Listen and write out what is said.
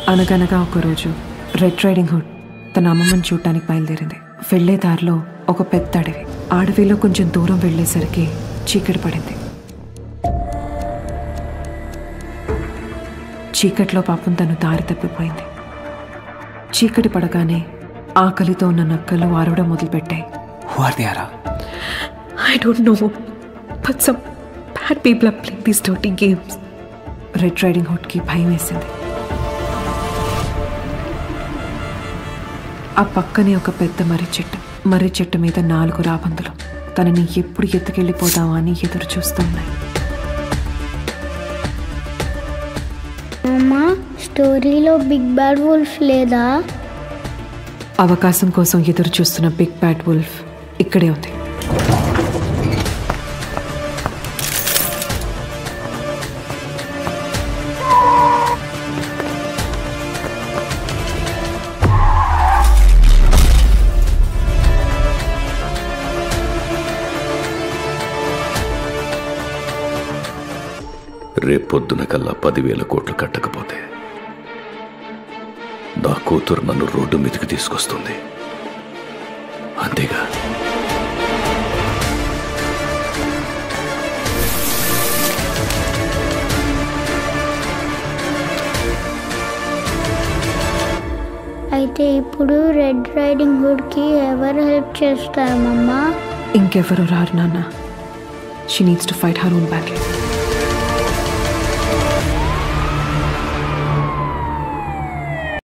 అనగనగా ఒకరోజు red riding hood తన అమ్మమ్మని చూడటానికి బయలుదేరింది వెళ్లే దారిలో ఒక పెద్ద అడవి ఆ అడవిలో కొంచెం దూరం వెళ్ళేసరికి చీకటి పడింది చీకట్లో పాపం తను దారి తప్పిపోయింది చీకటి పడగానే ఆకలితో ఉన్న నక్కలు ఆరవడం మొదలుపెట్టాయి హూ ఆర్ ది ఆరా I don't know, but some bad people are playing these dirty games. Red riding హుడ్కి భయం వేసింది ఆ పక్కనే ఒక పెద్ద మర్రి చెట్టు మర్రి చెట్టు మీద నాలుగు రాబందులు తనని ఎప్పుడు ఎత్తుకెళ్ళిపోదామా అని ఎదురు చూస్తున్నాయి అమ్మా స్టోరీలో బిగ్ బ్యాడ్ వుల్ఫ్ లేదా అవకాశం కోసం ఎదురు చూస్తున్న బిగ్ బ్యాడ్ వుల్ఫ్ ఇక్కడే ఉంది రేపొద్దున కల్లా పదివేల కోట్లు కట్టకపోతే నా కూతురు నన్ను రోడ్డు మీదకి తీసుకొస్తుంది అంతేగా అయితే ఇప్పుడు రెడ్ రైడింగ్ హుడ్కి ఎవరు హెల్ప్ చేస్తారు మమ్మా ఇంకెవరు రారు నాన్న she needs to fight her own battle